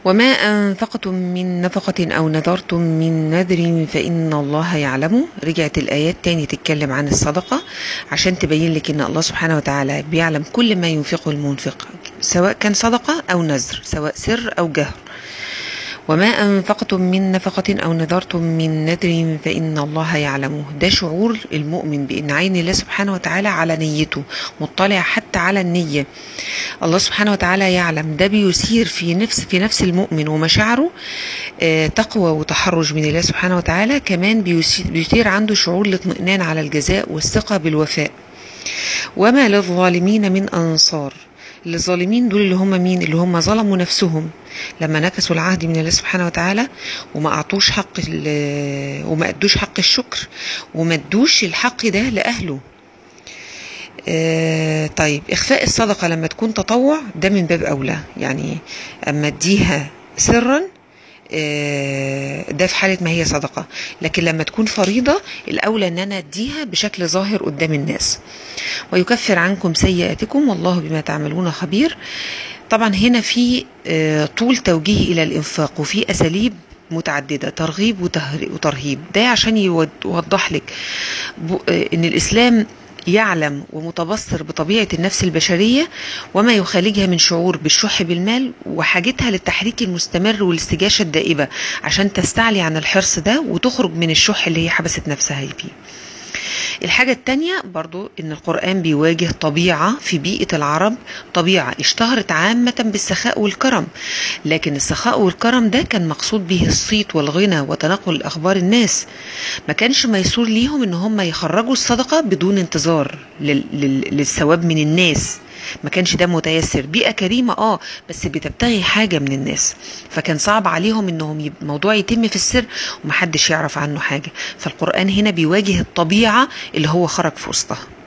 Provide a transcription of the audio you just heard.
وما أنفقتم من نفقة أو نذرتم من نذر فإن الله يعلمه رجعت الآيات تاني تتكلم عن الصدقة عشان تبين لك إن الله سبحانه وتعالى بيعلم كل ما ينفقه المنفق سواء كان صدقة أو نذر سواء سر أو جهر وما أنفقتم من نفقة أو نذرتم من نذر فإن الله يعلمه ده شعور المؤمن بأن عين الله سبحانه وتعالى على نيته مطلع حتى على النية الله سبحانه وتعالى يعلم ده بيثير في نفس في نفس المؤمن ومشاعره آه، تقوى وتحرج من الله سبحانه وتعالى كمان بيثير- بيثير عنده شعور الاطمئنان على الجزاء والثقة بالوفاء وما للظالمين من أنصار الظالمين دول اللي هم مين اللي هم ظلموا نفسهم لما نكسوا العهد من الله سبحانه وتعالى وما اعطوش حق ال- وما ادوش حق الشكر وما ادوش الحق ده لاهله آه طيب اخفاء الصدقه لما تكون تطوع ده من باب اولى يعني اما اديها سرا آه، ده في حالة ما هي صدقة لكن لما تكون فريضة الأولى أن أنا أديها بشكل ظاهر قدام الناس ويكفر عنكم سيئاتكم والله بما تعملون خبير طبعا هنا في آه، طول توجيه إلى الإنفاق وفي أساليب متعددة ترغيب وتهر- وترهيب ده عشان يود- يوضح لك ب- آه، ان الاسلام يعلم ومتبصر بطبيعة النفس البشرية وما يخالجها من شعور بالشح بالمال وحاجتها للتحريك المستمر والاستجاشة الدائبة عشان تستعلي عن الحرص ده وتخرج من الشح اللي هي حبست نفسها فيه الحاجة التانية برضو ان القرآن بيواجه طبيعة في بيئة العرب طبيعة اشتهرت عامة بالسخاء والكرم لكن السخاء والكرم ده كان مقصود به الصيت والغنى وتنقل اخبار الناس ما كانش ميسور ليهم ان هم يخرجوا الصدقة بدون انتظار لل- لل- للثواب من الناس ما كانش ده متيسر بيئة كريمة اه بس بتبتغي حاجة من الناس فكان صعب عليهم انهم يب- الموضوع يتم في السر ومحدش يعرف عنه حاجة فالقرآن هنا بيواجه الطبيعة اللي هو خرج في وسطها